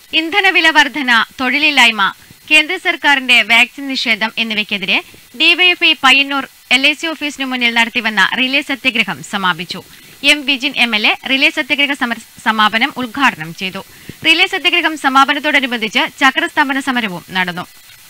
ഇന്ധനവില വർധന തൊഴിലില്ലായ്മ കേന്ദ്ര സർക്കാരിന്റെ വാക്സിൻ നിഷേധം എന്നിവയ്ക്കെതിരെ DYFI Payyanur L I C ഓഫീസിനു മുന്നിൽ നടത്തിവന്ന റിലേ സത്യഗ്രഹം സമാപിച്ചു M Vijin M L A relay സത്യഗ്രഹ സമര- സമാപനം ഉദ്ഘാടനം ചെയ്തു റിലേ സത്യഗ്രഹം സമാപനത്തോടനുബന്ധിച്ച് ചക്രസ്തംഭന സമരവും നടന്നു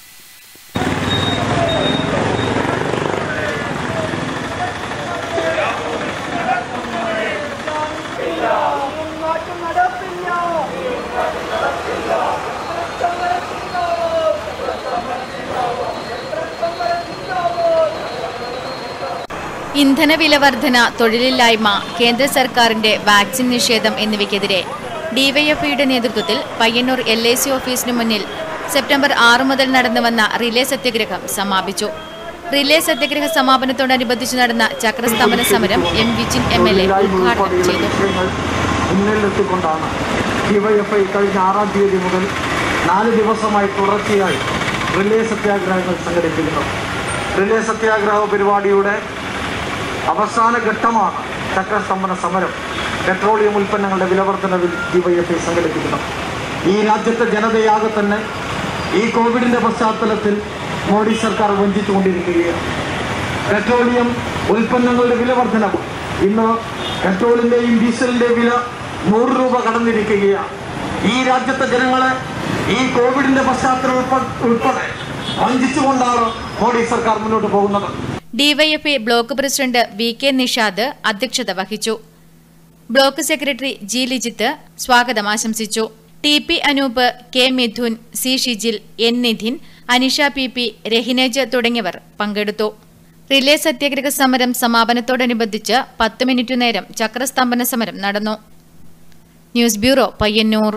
ഇന്ധനവില വർധന തൊഴിലില്ലായ്മ കേന്ദ്ര സർക്കാരിന്റെ വാക്സിൻ നിഷേധം എന്നിവയ്ക്കെതിരെ ഡിവൈഎഫ്ഐയുടെ നേതൃത്വത്തിൽ പയ്യന്നൂർ എൽ ഐ സി ഓഫീസിനു മുന്നിൽ സെപ്റ്റംബർ ആറ് മുതൽ നടന്നുവന്ന റിലേ സത്യഗ്രഹം സമാപിച്ചു റിലേ സത്യഗ്രഹ സമാപനത്തോടനുബന്ധിച്ച് നടന്ന ചക്രസ്തംഭന സമരം M Vijin M L A ഉദ്ഘാടനം ചെയ്തു ലക്ഷ്യങ്ങൾ മുന്നിലെത്തിക്കൊണ്ടാണ് ഡിവൈഎഫ്ഐ കഴിഞ്ഞ ആറാം തീയതി മുതൽ നാല് ദിവസമായി തുടർച്ചയായി റിലേ സത്യാഗ്രഹങ്ങൾ സംഘടിപ്പിക്കുന്നത് റിലേ സത്യാഗ്രഹ പരിപാടിയുടെ അവസാന ഘട്ടമാണ് ചക്രസ്തംഭന സമരം പെട്രോളിയം ഉൽപ്പന്നങ്ങളുടെ വിലവർദ്ധനവിൽ ഡിവൈഎഫ്ഐ സംഘടിപ്പിക്കുന്നത് ഈ രാജ്യത്തെ ജനതയാകെ തന്നെ ഈ കോവിഡിന്റെ പശ്ചാത്തലത്തിൽ മോഡി സർക്കാർ വഞ്ചിച്ചുകൊണ്ടിരിക്കുകയാണ് പെട്രോളിയം ഉൽപ്പന്നങ്ങളുടെ വില വർധനവ് ഇന്ന് പെട്രോളിന്റെയും ഡീസലിന്റെയും വില നൂറ് രൂപ കടന്നിരിക്കുകയാണ് ഈ രാജ്യത്തെ ജനങ്ങളെ ഈ കോവിഡിന്റെ പശ്ചാത്തലം ഉൾപ്പെ- ഉൾപ്പെടെ വഞ്ചിച്ചുകൊണ്ടാണ് മോഡി സർക്കാർ മുന്നോട്ട് പോകുന്നത് DYFI block president V K Nishad അധ്യക്ഷത വഹിച്ചു ബ്ലോക്ക് സെക്രട്ടറി ജി ലിജിത്ത് സ്വാഗതം ആശംസിച്ചു T P Anoop K Mithun C Shijil N Nidhin Anisha P P Rahinej തുടങ്ങിയവർ പങ്കെടുത്തു റിലേ സത്യാഗ്രഹ സമരം സമാപനത്തോടനുബന്ധിച്ച് പത്ത് മിനിറ്റു നേരം ചക്രസ്തംഭന സമരം നടന്നു ന്യൂസ് ബ്യൂറോ പയ്യന്നൂർ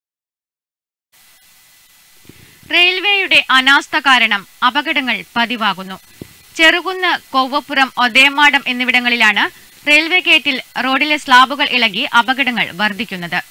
റെയിൽവേയുടെ അനാസ്ഥ കാരണം അപകടങ്ങൾ പതിവാകുന്നു ചെറുകുന്ന് കൊവ്വപ്പുറം ഒതേമാടം എന്നിവിടങ്ങളിലാണ് റെയിൽവേ ഗേറ്റിൽ റോഡിലെ സ്ലാബുകൾ ഇളകി അപകടങ്ങൾ വർദ്ധിക്കുന്നത്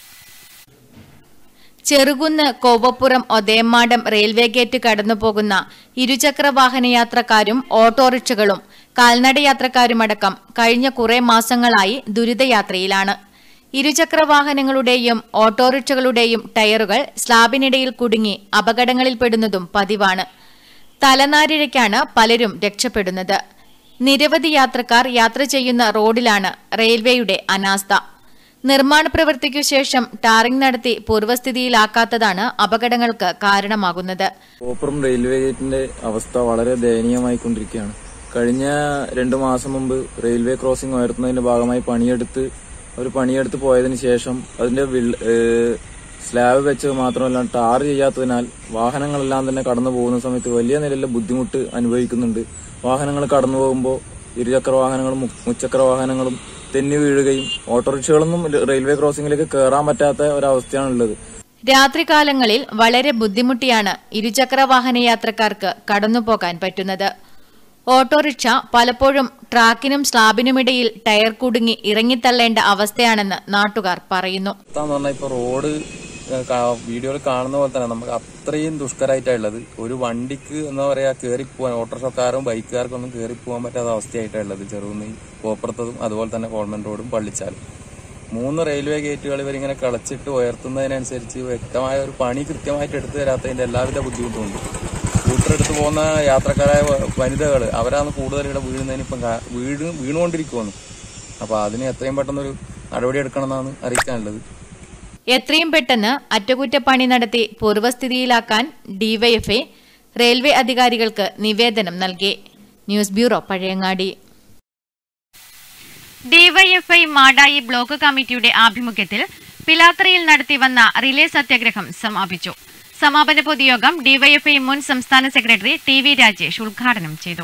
ചെറുകുന്ന് കോവപ്പുറം ഒതേമാടം റെയിൽവേ ഗേറ്റ് കടന്നുപോകുന്ന ഇരുചക്ര വാഹന യാത്രക്കാരും ഓട്ടോറിക്ഷകളും കാൽനടയാത്രക്കാരുമടക്കം കഴിഞ്ഞ കുറെ മാസങ്ങളായി ദുരിതയാത്രയിലാണ് ഇരുചക്ര വാഹനങ്ങളുടെയും ഓട്ടോറിക്ഷകളുടെയും ടയറുകൾ സ്ലാബിനിടയിൽ കുടുങ്ങി അപകടങ്ങളിൽപ്പെടുന്നതും പതിവാണ് തലനാരിഴയ്ക്കാണ് പലരും രക്ഷപ്പെടുന്നത് നിരവധി യാത്രക്കാർ യാത്ര ചെയ്യുന്ന റോഡിലാണ് റെയിൽവേയുടെ അനാസ്ഥ നിർമ്മാണ പ്രവൃത്തിക്കു ശേഷം ടാറിംഗ് നടത്തി പൂർവ്വസ്ഥിതിയിലാക്കാത്തതാണ് അപകടങ്ങൾക്ക് കാരണമാകുന്നത് കോപ്പുറം റെയിൽവേ ഗേറ്റിന്റെ അവസ്ഥ വളരെ ദയനീയമായിക്കൊണ്ടിരിക്കുകയാണ് കഴിഞ്ഞ രണ്ടു മാസം മുമ്പ് റെയിൽവേ ക്രോസിംഗ് ഉയർത്തുന്നതിന്റെ ഭാഗമായി പണിയെടുത്ത് ഒരു പണിയെടുത്ത് പോയതിനു ശേഷം അതിന്റെ വിൾ- ഏഹ് സ്ലാബ് വെച്ചത് മാത്രമല്ല ടാർ ചെയ്യാത്തതിനാൽ വാഹനങ്ങളെല്ലാം തന്നെ കടന്നു പോകുന്ന സമയത്ത് വലിയ നിലയിലെ ബുദ്ധിമുട്ട് അനുഭവിക്കുന്നുണ്ട് വാഹനങ്ങൾ കടന്നു പോകുമ്പോൾ ഇരുചക്ര വാഹനങ്ങളും മു- മുച്ചക്ര വാഹനങ്ങളും തെന്നി വീഴുകയും ഓട്ടോറിക്ഷകളൊന്നും റെയിൽവേ ക്രോസിംഗിലേക്ക് കയറാൻ പറ്റാത്ത ഒരവസ്ഥയാണുള്ളത് രാത്രികാലങ്ങളിൽ വളരെ ബുദ്ധിമുട്ടിയാണ് ഇരുചക്ര വാഹന യാത്രക്കാർക്ക് കടന്നുപോകാൻ പറ്റുന്നത് ഓട്ടോറിക്ഷ പലപ്പോഴും ട്രാക്കിനും സ്ലാബിനുമിടയിൽ ടയർ കുടുങ്ങി ഇറങ്ങിത്തള്ളേണ്ട അവസ്ഥയാണെന്ന് നാട്ടുകാർ പറയുന്നു എന്ന് പറഞ്ഞാൽ ഇപ്പൊ റോഡ് വീഡിയോയിൽ കാണുന്ന പോലെ തന്നെ നമുക്ക് അത്രയും ദുഷ്കരമായിട്ടുള്ളത് ഒരു വണ്ടിക്ക് എന്താ പറയാ കയറി പോകാൻ ഓട്ടോറിക്ഷക്കാരും ബൈക്കുകാർക്കും ഒന്നും കയറി പോകാൻ പറ്റാത്ത അവസ്ഥയായിട്ടുള്ളത് ചെറുകുന്നി കോപ്പുറത്തതും അതുപോലെ തന്നെ കോൾമൻ റോഡും പള്ളിച്ചാലും മൂന്ന് റെയിൽവേ ഗേറ്റുകൾ ഇവരിങ്ങനെ കളച്ചിട്ട് ഉയർത്തുന്നതിനനുസരിച്ച് വ്യക്തമായ ഒരു പണി കൃത്യമായിട്ട് എടുത്തു തരാത്തതിന്റെ എല്ലാവിധ ബുദ്ധിമുട്ടുമുണ്ട് സ്കൂട്ടർ എടുത്ത് പോകുന്ന യാത്രക്കാരായ വനിതകൾ അവരാണ് കൂടുതൽ ഇവിടെ വീഴുന്നതിന് ഇപ്പം കാ- വീട് വീണുകൊണ്ടിരിക്കുവാണ് അപ്പൊ അതിന് എത്രയും പെട്ടെന്നൊരു നടപടി എടുക്കണമെന്നാണ് അറിയിക്കാനുള്ളത് എത്രയും പെട്ടെന്ന് അറ്റകുറ്റപ്പണി നടത്തി പൂർവ്വസ്ഥിതിയിലാക്കാൻ ഡിവൈഎഫ്ഐ റെയിൽവേ അധികാരികൾക്ക് നിവേദനം നൽകി news bureau Pazhayangadi DYFI Madayi block കമ്മിറ്റിയുടെ ആഭിമുഖ്യത്തിൽ പിലാത്രയിൽ നടത്തിവന്ന റിലേ സത്യാഗ്രഹം സമാപിച്ചു സമാപന പൊതുയോഗം ഡിവൈഎഫ്ഐ മുൻ സംസ്ഥാന സെക്രട്ടറി ടി വി രാജേഷ് ഉദ്ഘാടനം ചെയ്തു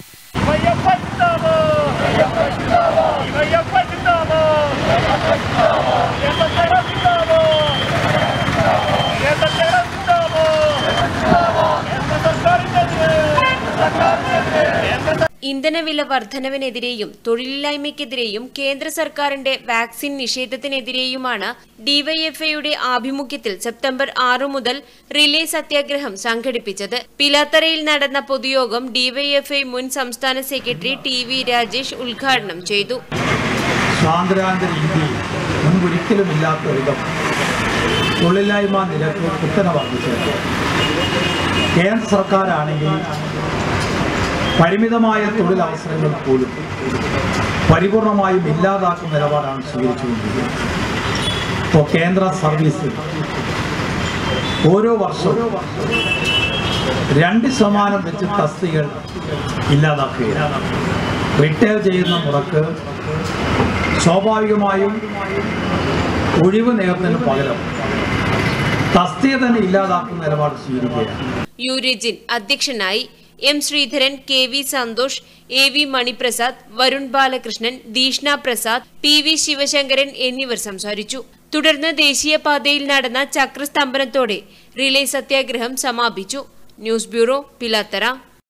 ഇന്ധനവില വർധനവിനെതിരെയും തൊഴിലില്ലായ്മയ്ക്കെതിരെയും കേന്ദ്ര സർക്കാരിന്റെ വാക്സിൻ നിഷേധത്തിനെതിരെയുമാണ് ഡിവൈഎഫ്ഐയുടെ ആഭിമുഖ്യത്തിൽ സെപ്റ്റംബർ ആറു മുതൽ റിലേ സത്യാഗ്രഹം സംഘടിപ്പിച്ചത് പിലാത്തറയിൽ നടന്ന പൊതുയോഗം ഡിവൈഎഫ്ഐ മുൻ സംസ്ഥാന സെക്രട്ടറി ടി വി രാജേഷ് ഉദ്ഘാടനം ചെയ്തു സ്വാതന്ത്ര്യാന്തര ഇന്ത്യയിൽ മുൻപൊരിക്കലും ഇല്ലാത്ത വിധം തൊഴിലില്ലായ്മ നിരക്ക് കുത്തനെ വർദ്ധിച്ചത് കേന്ദ്ര സർക്കാരാണെങ്കിൽ പരിമിതമായ തൊഴിലവസരങ്ങൾ പോലും പരിപൂർണമായും ഇല്ലാതാക്കുന്ന നിലപാടാണ് സ്വീകരിച്ചുകൊണ്ടിരിക്കുന്നത് ഇപ്പോൾ കേന്ദ്ര സർവീസ് ഓരോ വർഷവും രണ്ട് ശതമാനം വെച്ച് തസ്തികൾ ഇല്ലാതാക്കുകയാണ് റിട്ടയർ ചെയ്യുന്ന മുറക്ക് സ്വാഭാവികമായും ഒഴിവ് നേർന്നതിന് പകരം തസ്തിക തന്നെ ഇല്ലാതാക്കുന്ന നിലപാട് സ്വീകരിക്കുകയാണ് യു രജിൻ അധ്യക്ഷനായി M Sreedharan K V Santhosh A V Maniprasad Varun Balakrishnan Deeshna Prasad P V Sivasankaran എന്നിവർ സംസാരിച്ചു തുടർന്ന് ദേശീയപാതയിൽ നടന്ന ചക്രസ്തംഭനത്തോടെ റിലേ സത്യാഗ്രഹം സമാപിച്ചു ന്യൂസ് ബ്യൂറോ പിലാത്തറ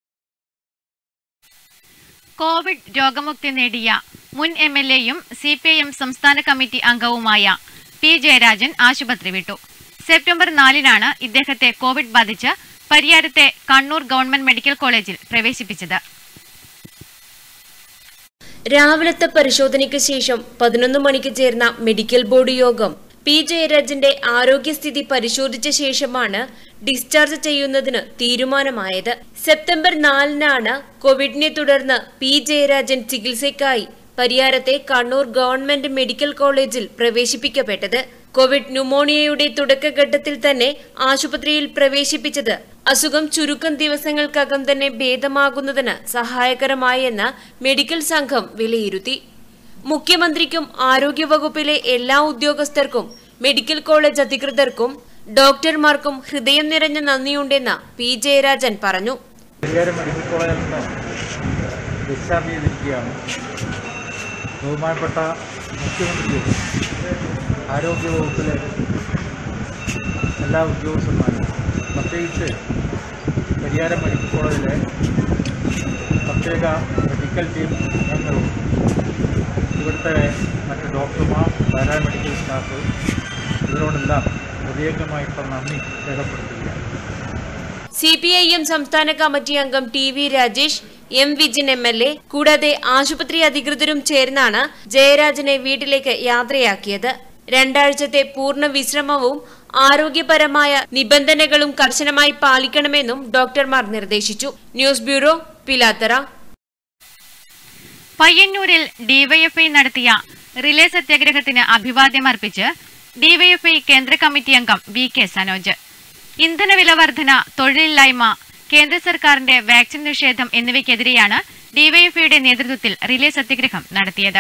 കോവിഡ് രോഗമുക്തി നേടിയ മുൻ എം എൽ എയും സി പി ഐ എം സംസ്ഥാന കമ്മിറ്റി അംഗവുമായ പി ജയരാജൻ ആശുപത്രി വിട്ടു സെപ്റ്റംബർ നാലിനാണ് ഇദ്ദേഹത്തെ കോവിഡ് ബാധിച്ച് പരിയാരത്തെ കണ്ണൂർ ഗവൺമെന്റ് മെഡിക്കൽ കോളേജിൽ പ്രവേശിപ്പിച്ചത് രാവിലത്തെ പരിശോധനയ്ക്ക് ശേഷം പതിനൊന്ന് മണിക്ക് ചേർന്ന മെഡിക്കൽ ബോർഡ് യോഗം പി ജയരാജന്റെ ആരോഗ്യസ്ഥിതി പരിശോധിച്ച ശേഷമാണ് ഡിസ്ചാർജ് ചെയ്യുന്നതിന് തീരുമാനമായത് സെപ്റ്റംബർ നാലിനാണ് കോവിഡിനെ തുടർന്ന് പി ജയരാജൻ ചികിത്സയ്ക്കായി പരിയാരത്തെ കണ്ണൂർ ഗവൺമെന്റ് മെഡിക്കൽ കോളേജിൽ പ്രവേശിപ്പിക്കപ്പെട്ടത് കോവിഡ് ന്യൂമോണിയയുടെ തുടക്കഘട്ടത്തിൽ തന്നെ ആശുപത്രിയിൽ പ്രവേശിപ്പിച്ചത് അസുഖം ചുരുക്കം ദിവസങ്ങൾക്കകം തന്നെ ഭേദമാകുന്നതിന് സഹായകരമായെന്ന് മെഡിക്കൽ സംഘം വിലയിരുത്തി മുഖ്യമന്ത്രിക്കും ആരോഗ്യവകുപ്പിലെ എല്ലാ ഉദ്യോഗസ്ഥർക്കും മെഡിക്കൽ കോളേജ് അധികൃതർക്കും ഡോക്ടർമാർക്കും ഹൃദയം നിറഞ്ഞ നന്ദിയുണ്ടെന്ന് പി ജയരാജൻ പറഞ്ഞു പരിയാരം മെഡിക്കൽ കോളേജിൽ നിന്ന് ഡിസ്ചാർജ് ചെയ്തിരിക്കുകയാണ് ബഹുമാനപ്പെട്ട മുഖ്യമന്ത്രിയും ആരോഗ്യവകുപ്പിലെ എല്ലാ ഉദ്യോഗസ്ഥന്മാരും പ്രത്യേകിച്ച് പരിയാരം മെഡിക്കൽ കോളേജിലെ പ്രത്യേക മെഡിക്കൽ ടീം അംഗങ്ങളും ഇവിടുത്തെ മറ്റ് ഡോക്ടർമാർ പാരാമെഡിക്കൽ സ്റ്റാഫ് ഇവരോടെല്ലാം ഹൃദയംഗമായിട്ടുള്ള നന്ദി രേഖപ്പെടുത്തുകയാണ് സി പി ഐ എം സംസ്ഥാന കമ്മിറ്റി അംഗം T V Rajesh M Vijin M L A കൂടാതെ ആശുപത്രി അധികൃതരും ചേർന്നാണ് ജയരാജനെ വീട്ടിലേക്ക് യാത്രയാക്കിയത് രണ്ടാഴ്ചത്തെ പൂർണ്ണ വിശ്രമവും ആരോഗ്യപരമായ നിബന്ധനകളും കർശനമായി പാലിക്കണമെന്നും ഡോക്ടർമാർ നിർദ്ദേശിച്ചു ന്യൂസ് ബ്യൂറോ പിലാത്തറ പയ്യന്നൂരിൽ ഡിവൈഎഫ്ഐ നടത്തിയ റിലേ സത്യാഗ്രഹത്തിന് അഭിവാദ്യമർപ്പിച്ച് ഡിവൈഎഫ്ഐ കേന്ദ്ര കമ്മിറ്റി അംഗം വി കെ സനോജ് ഇന്ധനവില വർധന തൊഴിലില്ലായ്മ കേന്ദ്ര സർക്കാരിന്റെ വാക്സിൻ നിഷേധം എന്നിവയ്ക്കെതിരെയാണ് ഡിവൈഎഫ്ഐയുടെ നേതൃത്വത്തിൽ റിലേ സത്യാഗ്രഹം നടത്തിയത്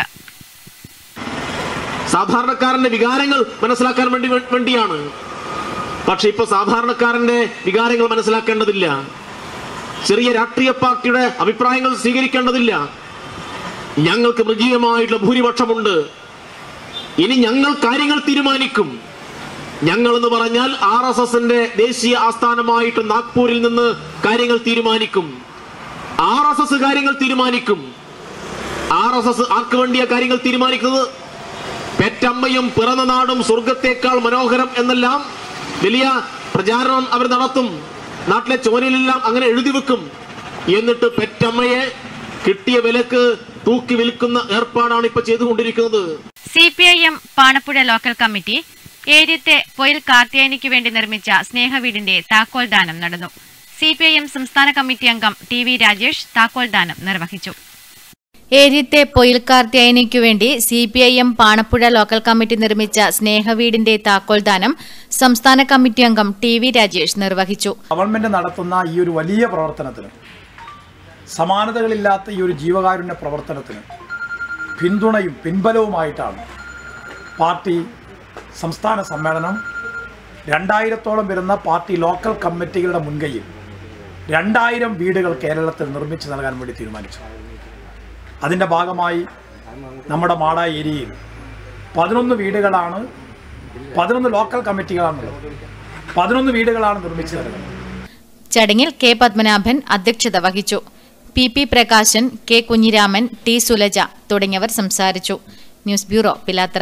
സാധാരണക്കാരന്റെ വികാരങ്ങൾ മനസ്സിലാക്കാൻ വേണ്ടി വേണ്ടിയാണ് പക്ഷെ ഇപ്പൊ സാധാരണക്കാരന്റെ വികാരങ്ങൾ മനസ്സിലാക്കേണ്ടതില്ല ചെറിയ രാഷ്ട്രീയ പാർട്ടിയുടെ അഭിപ്രായങ്ങൾ സ്വീകരിക്കേണ്ടതില്ല ഞങ്ങൾക്ക് മൃഗീയമായിട്ടുള്ള ഭൂരിപക്ഷമുണ്ട് ഇനി ഞങ്ങൾ കാര്യങ്ങൾ തീരുമാനിക്കും ഞങ്ങൾ എന്ന് പറഞ്ഞാൽ ആർ എസ് എസിന്റെ ദേശീയ ആസ്ഥാനമായിട്ട് നാഗ്പൂരിൽ നിന്ന് കാര്യങ്ങൾ തീരുമാനിക്കും ആർ എസ് എസ് കാര്യങ്ങൾ തീരുമാനിക്കും ആർ എസ് എസ് ആർക്ക് വേണ്ടിയാ കാര്യങ്ങൾ തീരുമാനിക്കുന്നത് പെറ്റമ്മയും പിറന്ന നാടും സ്വർഗത്തേക്കാൾ മനോഹരം എന്നെല്ലാം വലിയ പ്രചാരണം അവർ നടത്തും നാട്ടിലെ ചോരയിലെല്ലാം അങ്ങനെ എഴുതി വെക്കും എന്നിട്ട് പെറ്റമ്മയെ കിട്ടിയ വിലക്ക് തൂക്കി വിൽക്കുന്ന ഏർപ്പാടാണ് ഇപ്പൊ ചെയ്തുകൊണ്ടിരിക്കുന്നത് C P I M Panappuzha local committee ഏര്യത്തെ പൊയിൽ കാർത്തിയാനിക്ക് വേണ്ടി നിർമ്മിച്ച സ്നേഹവീടിന്റെ താക്കോൽ ദാനം നടന്നു സി പി ഐ എം സംസ്ഥാന കമ്മിറ്റി അംഗം ടി വി രാജേഷ് താക്കോൽ ദാനം നിർവഹിച്ചു ഏര്യത്തെ പൊയിൽ കാർത്തിയായനിക്കു വേണ്ടി C P I M Panappuzha local committee നിർമ്മിച്ച സ്നേഹവീടിന്റെ താക്കോൽ ദാനം സംസ്ഥാന കമ്മിറ്റി അംഗം ടി വി രാജേഷ് നിർവഹിച്ചു ഗവൺമെൻറ് നടത്തുന്ന ഈ ഒരു വലിയ പ്രവർത്തനത്തിന് സമാനതകളില്ലാത്ത ഈ ഒരു ജീവകാരുണ്യ പ്രവർത്തനത്തിന് പിന്തുണയും പിൻബലവുമായിട്ടാണ് പാർട്ടി സംസ്ഥാന സമ്മേളനം രണ്ടായിരത്തോളം വരുന്ന പാർട്ടി ലോക്കൽ കമ്മിറ്റികളുടെ മുൻകൈയിൽ രണ്ടായിരം വീടുകൾ കേരളത്തിൽ നിർമ്മിച്ചു നൽകാൻ വേണ്ടി തീരുമാനിച്ചു അതിൻ്റെ ഭാഗമായി നമ്മുടെ മാട ഏരിയയിൽ പതിനൊന്ന് വീടുകളാണ് പതിനൊന്ന് ലോക്കൽ കമ്മിറ്റികളാണുള്ളത് പതിനൊന്ന് വീടുകളാണ് നിർമ്മിച്ചു നൽകുന്നത് ചടങ്ങിൽ കെ പത്മനാഭൻ അധ്യക്ഷത വഹിച്ചു P P Prakashan K Kunhiraman T Sulaja തുടങ്ങിയവർ സംസാരിച്ചു news bureau Pilathra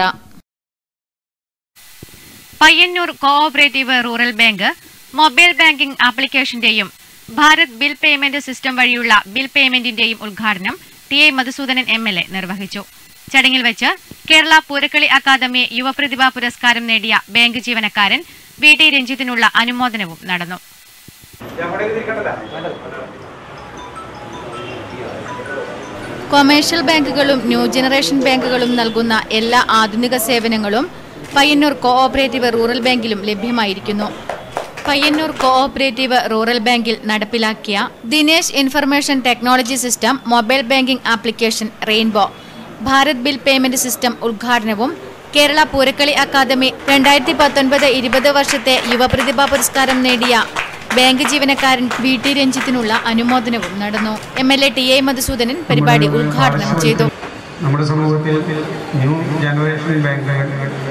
Payyanur cooperative rural bank mobile banking ആപ്ലിക്കേഷന്റെയും ഭാരത് ബിൽ പേയ്മെന്റ് സിസ്റ്റം വഴിയുള്ള ബിൽ പേയ്മെന്റിന്റെയും ഉദ്ഘാടനം T A Madhusoodanan M L A നിർവഹിച്ചു ചടങ്ങിൽ വെച്ച് കേരള പൂരക്കളി അക്കാദമി യുവപ്രതിഭാ പുരസ്കാരം നേടിയ ബാങ്ക് ജീവനക്കാരൻ വി ടി രഞ്ജിത്തിനുള്ള അനുമോദനവും നടന്നു കൊമേഴ്ഷ്യൽ ബാങ്കുകളും ന്യൂ ജനറേഷൻ ബാങ്കുകളും നൽകുന്ന എല്ലാ ആധുനിക സേവനങ്ങളും പയ്യന്നൂർ കോഓപ്പറേറ്റീവ് റൂറൽ ബാങ്കിലും ലഭ്യമായിരിക്കുന്നു പയ്യന്നൂർ കോഓപ്പറേറ്റീവ് റൂറൽ ബാങ്കിൽ നടപ്പിലാക്കിയ Dinesh information technology system mobile banking application rainbow Bharat bill payment system ഉദ്ഘാടനവും കേരള പൂരക്കളി അക്കാദമി രണ്ടായിരത്തി പത്തൊൻപത് ഇരുപത് വർഷത്തെ യുവപ്രതിഭാ പുരസ്കാരം നേടിയ ബാങ്ക് ജീവനക്കാരൻ വി ടി രഞ്ജിത്തിനുള്ള അനുമോദനവും നടന്നു M L A T A Madhusoodanan പരിപാടി ഉദ്ഘാടനം ചെയ്തു നമ്മുടെ സമൂഹത്തിൽ ന്യൂ ജനറേഷൻ ബാങ്കുകൾ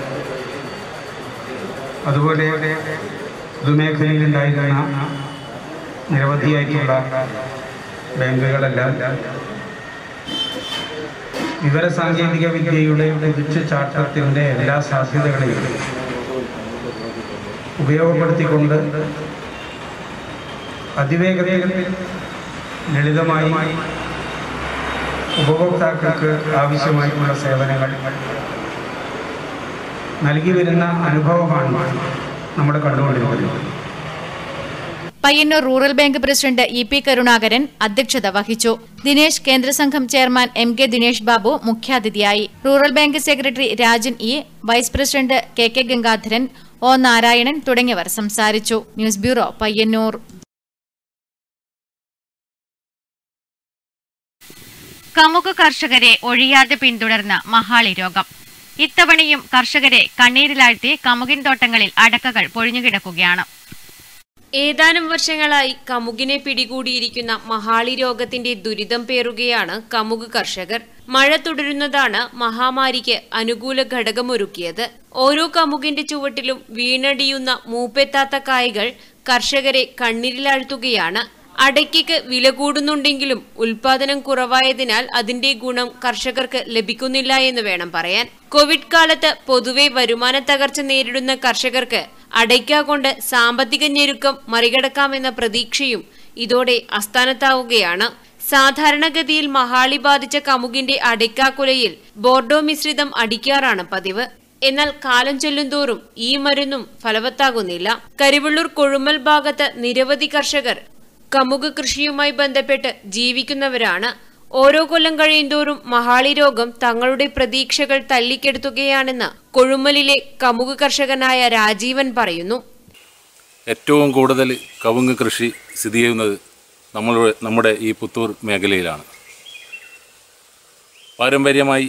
അതുപോലെ പൊതുമേഖലയിൽ ഉണ്ടായിരുന്ന നിരവധിയായിട്ടുള്ള ബാങ്കുകളെല്ലാം വിവരസാങ്കേതിക വിദ്യയുടെ കുതിച്ചു ചാട്ടത്തിൻ്റെ എല്ലാ സാധ്യതകളെയും ഉപയോഗപ്പെടുത്തിക്കൊണ്ട് അതിവേഗതയിൽ ലളിതമായി ഉപഭോക്താക്കൾക്ക് ആവശ്യമായിട്ടുള്ള സേവനങ്ങൾ നൽകി വരുന്ന അനുഭവമാണ് നമ്മുടെ കണ്ടുകൊണ്ടിരിക്കുന്നത് Payyanur rural bank president E P Karunakaran അധ്യക്ഷത വഹിച്ചു ദിനേശ് കേന്ദ്രസംഘം chairman M K Dinesh Babu മുഖ്യാതിഥിയായി rural bank secretary Rajan E vice president K K Gangadharan O Narayanan തുടങ്ങിയവർ സംസാരിച്ചു ന്യൂസ് ബ്യൂറോ പയ്യന്നൂർ കമുക് കർഷകരെ ഒഴിയാതെ പിന്തുടർന്ന് മഹാളി രോഗം ഇത്തവണയും കർഷകരെ കണ്ണീരിലാഴ്ത്തി കമുകിൻ തോട്ടങ്ങളിൽ അടക്കകൾ പൊഴിഞ്ഞുകിടക്കുകയാണ് ഏതാനും വർഷങ്ങളായി കമുകിനെ പിടികൂടിയിരിക്കുന്ന മഹാളി രോഗത്തിന്റെ ദുരിതം പേറുകയാണ് കമുക് കർഷകർ മഴ തുടരുന്നതാണ് മഹാമാരിക്ക് അനുകൂല ഘടകമൊരുക്കിയത് ഓരോ കമുകിന്റെ ചുവട്ടിലും വീണടിയുന്ന മൂപ്പെത്താത്ത കായ്കൾ കർഷകരെ കണ്ണീരിലാഴ്ത്തുകയാണ് അടയ്ക്കയ്ക്ക് വില കൂടുന്നുണ്ടെങ്കിലും ഉൽപാദനം കുറവായതിനാൽ അതിന്റെ ഗുണം കർഷകർക്ക് ലഭിക്കുന്നില്ല എന്ന് വേണം പറയാൻ കോവിഡ് കാലത്ത് പൊതുവെ വരുമാന തകർച്ച നേരിടുന്ന കർഷകർക്ക് അടയ്ക്ക കൊണ്ട് സാമ്പത്തിക ഞെരുക്കം മറികടക്കാമെന്ന പ്രതീക്ഷയും ഇതോടെ അസ്ഥാനത്താവുകയാണ് സാധാരണഗതിയിൽ മഹാളി ബാധിച്ച കമുകിന്റെ അടയ്ക്കാക്കുലയിൽ ബോർഡോ മിശ്രിതം അടിക്കാറാണ് പതിവ് എന്നാൽ കാലം ചെല്ലുന്തോറും ഈ മരുന്നും ഫലവത്താകുന്നില്ല കരിവള്ളൂർ കൊഴുമൽ ഭാഗത്ത് നിരവധി കർഷകർ കമുക് കൃഷിയുമായി ബന്ധപ്പെട്ട് ജീവിക്കുന്നവരാണ് ഓരോ കൊല്ലം കഴിയുന്തോറും മഹാളി രോഗം തങ്ങളുടെ പ്രതീക്ഷകൾ തല്ലിക്കെടുത്തുകയാണെന്ന് കൊഴുമലിലെ കമുക് കർഷകനായ രാജീവൻ പറയുന്നു ഏറ്റവും കൂടുതൽ കവുങ്ങ് കൃഷി സ്ഥിതി ചെയ്യുന്നത് നമ്മൾ നമ്മുടെ ഈ പുത്തൂർ മേഖലയിലാണ് പാരമ്പര്യമായി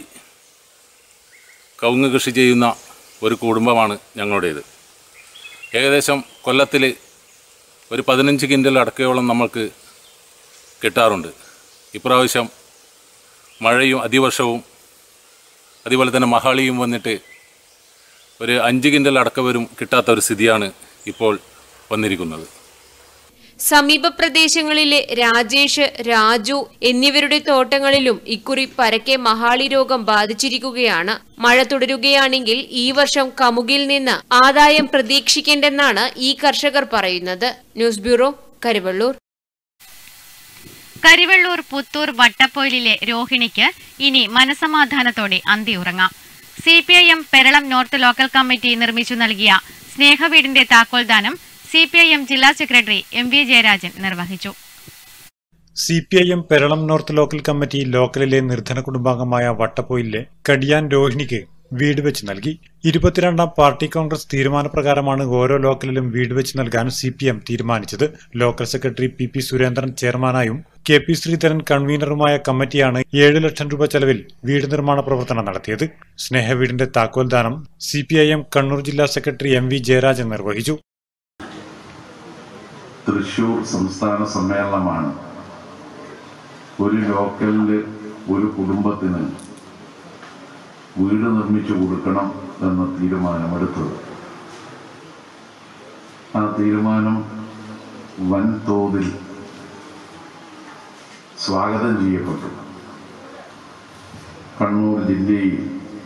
കവുങ്ങ് കൃഷി ചെയ്യുന്ന ഒരു കുടുംബമാണ് ഞങ്ങളുടേത് ഏകദേശം കൊല്ലത്തിൽ ഒരു പതിനഞ്ച് കിൻഡൽ അടക്കയോളം നമ്മൾക്ക് കിട്ടാറുണ്ട് ഇപ്രാവശ്യം മഴയും അതിവർഷവും അതുപോലെ തന്നെ മഹാളിയും വന്നിട്ട് ഒരു അഞ്ച് കിൻഡൽ അടക്ക വരും കിട്ടാത്ത ഒരു സ്ഥിതിയാണ് ഇപ്പോൾ വന്നിരിക്കുന്നത് സമീപ പ്രദേശങ്ങളിലെ രാജേഷ് രാജു എന്നിവരുടെ തോട്ടങ്ങളിലും ഇക്കുറി പരക്കെ മഹാളി രോഗം ബാധിച്ചിരിക്കുകയാണ് മഴ തുടരുകയാണെങ്കിൽ ഈ വർഷം കമുകിൽ നിന്ന് ആദായം പ്രതീക്ഷിക്കേണ്ടെന്നാണ് ഈ കർഷകർ പറയുന്നത് ന്യൂസ് ബ്യൂറോ കരുവള്ളൂർ കരിവെള്ളൂർ പുത്തൂർ വട്ടപ്പൊയിലിലെ രോഹിണിക്ക് ഇനി മനസമാധാനത്തോടെ അന്തിയുറങ്ങാം C P I M Peralam north local committee നിർമ്മിച്ചു നൽകിയ സ്നേഹവീടിന്റെ താക്കോൽദാനം സി പി ഐ എം ജില്ലാ സെക്രട്ടറി എം വി ജയരാജൻ നിർവഹിച്ചു C P I M Peralam north local committee ലോക്കലിലെ നിർധന കുടുംബാംഗമായ വട്ടപ്പോയിലെ കടിയാൻ രോഹിണിക്ക് വീട് വെച്ച് നൽകി ഇരുപത്തിരണ്ടാം പാർട്ടി കോൺഗ്രസ് തീരുമാനപ്രകാരമാണ് ഓരോ ലോക്കലിലും വീട് വെച്ച് നൽകാൻ സി പി എം തീരുമാനിച്ചത് local secretary P P Surendran ചെയർമാനായും കെ പി ശ്രീധരൻ കൺവീനറുമായ കമ്മിറ്റിയാണ് ഏഴ് ലക്ഷം രൂപ ചെലവിൽ വീട് നിർമ്മാണ പ്രവർത്തനം നടത്തിയത് സ്നേഹവീടിന്റെ താക്കോൽദാനം C P I M Kannur ജില്ലാ സെക്രട്ടറി എം വി ജയരാജൻ നിർവഹിച്ചു തൃശൂർ സംസ്ഥാന സമ്മേളനമാണ് ഒരു ലോക്കലില് ഒരു കുടുംബത്തിന് വീട് നിർമ്മിച്ചു കൊടുക്കണം എന്ന തീരുമാനമെടുത്തത് ആ തീരുമാനം വൻതോതിൽ സ്വാഗതം ചെയ്യപ്പെട്ടു കണ്ണൂർ ജില്ലയിൽ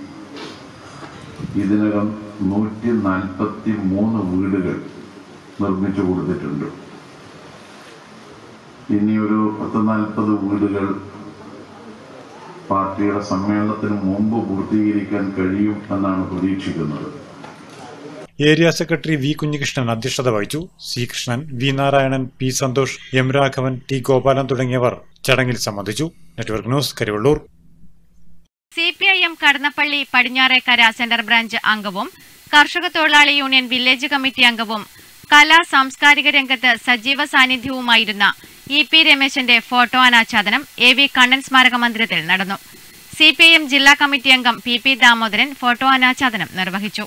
ഇതിനകം നൂറ്റി നാൽപ്പത്തി മൂന്ന് വീടുകൾ നിർമ്മിച്ചു കൊടുത്തിട്ടുണ്ട് ഇനി ഒരു പത്ത് നാൽപ്പത് വീടുകൾ പാർട്ടിയുടെ സമ്മേളനത്തിന് മുമ്പ് പൂർത്തീകരിക്കാൻ കഴിയും എന്നാണ് പ്രതീക്ഷിക്കുന്നത് ഏരിയ സെക്രട്ടറി വി കുഞ്ഞികൃഷ്ണൻ അധ്യക്ഷത വഹിച്ചു C Krishnan V Narayanan P Santhosh M Raghavan T Gopalan തുടങ്ങിയവർ ചടങ്ങിൽ സംബന്ധിച്ചു network news Karivallur C P I M Kadannappally Padinhattekkara centre branch അംഗവും കർഷക തൊഴിലാളി യൂണിയൻ വില്ലേജ് കമ്മിറ്റി അംഗവും കലാ സാംസ്കാരിക രംഗത്ത് സജീവ സാന്നിധ്യവുമായിരുന്ന ഇ പി രമേശന്റെ ഫോട്ടോ അനാച്ഛാദനം എ വി കണ്ണൻ സ്മാരക മന്ദിരത്തിൽ നടന്നു സി പി ഐ എം ജില്ലാ കമ്മിറ്റി അംഗം പി പി ദാമോദരൻ ഫോട്ടോ അനാച്ഛാദനം നിർവഹിച്ചു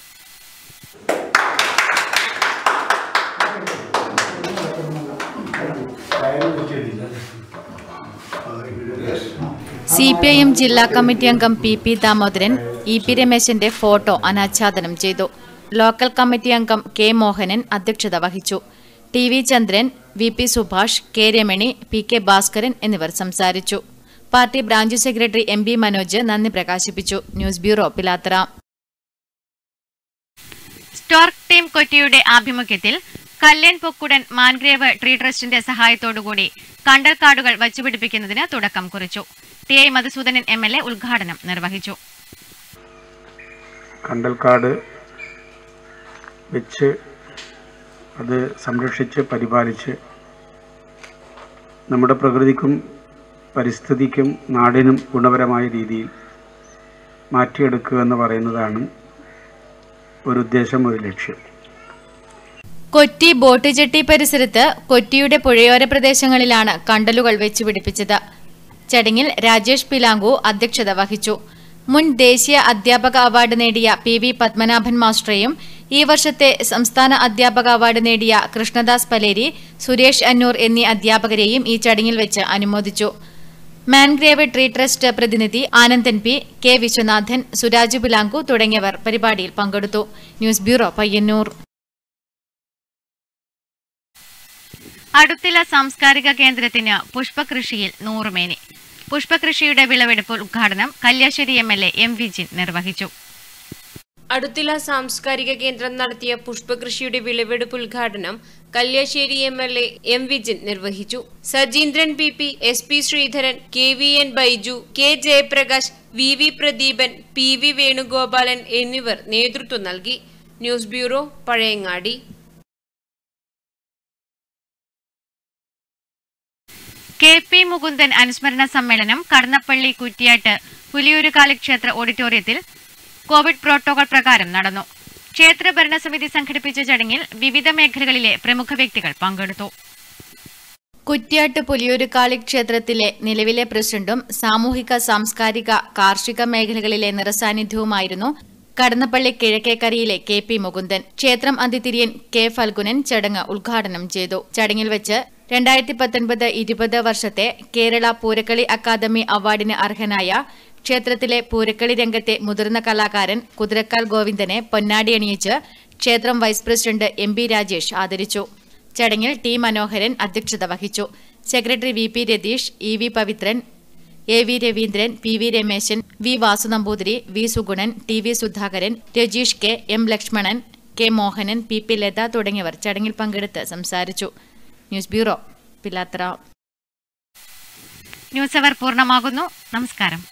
സി പി ഐ എം ജില്ലാ കമ്മിറ്റി അംഗം P P Damodaran E P രമേശന്റെ ഫോട്ടോ അനാച്ഛാദനം ചെയ്തു ലോക്കൽ കമ്മിറ്റി അംഗം കെ മോഹനൻ അധ്യക്ഷത വഹിച്ചു T V Chandran V P Subhash K Ramani P K Bhaskaran എന്നിവർ സംസാരിച്ചു party branch secretary M B Manoj നന്ദി പ്രകാശിപ്പിച്ചു news bureau Pilathara stork team കൊറ്റിയുടെ ആഭിമുഖ്യത്തിൽ കല്ലേൻ പൊക്കുടൻ മാൻഗ്രേവ് ട്രീ ട്രസ്റ്റിന്റെ സഹായത്തോടുകൂടി കണ്ടൽക്കാടുകൾ വച്ചുപിടിപ്പിക്കുന്നതിന് തുടക്കം കുറിച്ചു T I Madhusoodanan M L A ഉദ്ഘാടനം നിർവഹിച്ചു കണ്ടൽക്കാട് വെച്ച് അത് സംരക്ഷിച്ച് പരിപാലിച്ച് നമ്മുടെ പ്രകൃതിക്കും പരിസ്ഥിതിക്കും നാടിനും ഗുണപരമായ രീതിയിൽ മാറ്റിയെടുക്കുക എന്ന് പറയുന്നതാണ് ഒരു ഉദ്ദേശം ഒരു ലക്ഷ്യം കൊറ്റി ബോട്ട് ജെട്ടി പരിസരത്ത് കൊറ്റിയുടെ പുഴയോര പ്രദേശങ്ങളിലാണ് കണ്ടലുകൾ വെച്ചുപിടിപ്പിച്ചത് ചടങ്ങിൽ രാജേഷ് പിലാങ്കു അധ്യക്ഷത വഹിച്ചു മുൻ ദേശീയ അധ്യാപക അവാർഡ് നേടിയ പി വി പത്മനാഭൻ മാസ്റ്ററെയും ഈ വർഷത്തെ സംസ്ഥാന അധ്യാപക അവാർഡ് നേടിയ കൃഷ്ണദാസ് പലേരി സുരേഷ് അന്നൂർ എന്നീ അധ്യാപകരെയും ഈ ചടങ്ങിൽ വെച്ച് അനുമോദിച്ചു മാൻഗ്രേവ് ട്രീ ട്രസ്റ്റ് പ്രതിനിധി ആനന്ദൻ പി കെ വിശ്വനാഥൻ സുരാജു പിലാങ്കു തുടങ്ങിയവർ പരിപാടിയിൽ പങ്കെടുത്തു ന്യൂസ് ബ്യൂറോ പയ്യന്നൂർ അടുത്തില സാംസ്കാരിക കേന്ദ്രത്തിന് പുഷ്പകൃഷിയിൽ നൂറുമേനി പുഷ്പകൃഷിയുടെ വിളവെടുപ്പ് ഉദ്ഘാടനം Kalliasseri M L A M Vijin നിർവഹിച്ചു അടുത്തില സാംസ്കാരിക കേന്ദ്രം നടത്തിയ പുഷ്പകൃഷിയുടെ വിളവെടുപ്പ് ഉദ്ഘാടനം Kalliasseri M L A M Vijin നിർവഹിച്ചു Sajeendran P P S P Sreedharan K V N Baiju K Jayaprakash V V Pradeepan P V Venugopalan എന്നിവർ നേതൃത്വം നൽകി news bureau Pazhayangadi K P Mukundan അനുസ്മരണ സമ്മേളനം കടന്നപ്പള്ളി കുറ്റിയാട്ട് പുലിയൂരുകാലി ക്ഷേത്ര ഓഡിറ്റോറിയത്തിൽ കോവിഡ് പ്രോട്ടോകോൾ പ്രകാരം നടന്നു ക്ഷേത്ര ഭരണസമിതി സംഘടിപ്പിച്ച ചടങ്ങിൽ വിവിധ മേഖലകളിലെ പ്രമുഖ വ്യക്തികൾ പങ്കെടുത്തു കുറ്റ്യാട്ട് പുലിയൂരുകാളി ക്ഷേത്രത്തിലെ നിലവിലെ പ്രസിഡന്റും സാമൂഹിക സാംസ്കാരിക കാർഷിക മേഖലകളിലെ നിറസാന്നിധ്യവുമായിരുന്നു കടന്നപ്പള്ളി കിഴക്കേക്കരയിലെ കെ പി മുകുന്ദൻ ക്ഷേത്രം അതിതിരിയൻ കെ ഫൽഗുനൻ ചടങ്ങ് ഉദ്ഘാടനം ചെയ്തു ചടങ്ങിൽ വെച്ച് രണ്ടായിരത്തി പത്തൊൻപത് ഇരുപത് വർഷത്തെ കേരള പൂരക്കളി അക്കാദമി അവാർഡിന് അർഹനായ ക്ഷേത്രത്തിലെ പൂരക്കളി രംഗത്തെ മുതിർന്ന കലാകാരൻ കുതിരക്കാൽ ഗോവിന്ദനെ പൊന്നാടി അണിയിച്ച് ക്ഷേത്രം vice president M B Rajesh ആദരിച്ചു ചടങ്ങിൽ ടി മനോഹരൻ അധ്യക്ഷത വഹിച്ചു secretary V P Ratheesh E V Pavithran A V Raveendran P V Rameshan V Vasunamboothiri V Suganan T V Sudhakaran Rajeesh K M Lakshmanan K Mohanan P P Latha തുടങ്ങിയവർ ചടങ്ങിൽ പങ്കെടുത്ത് സംസാരിച്ചു ന്യൂസ് ബ്യൂറോ പിലാത്ര ന്യൂസ് അവർ പൂർണ്ണമാകുന്നു നമസ്കാരം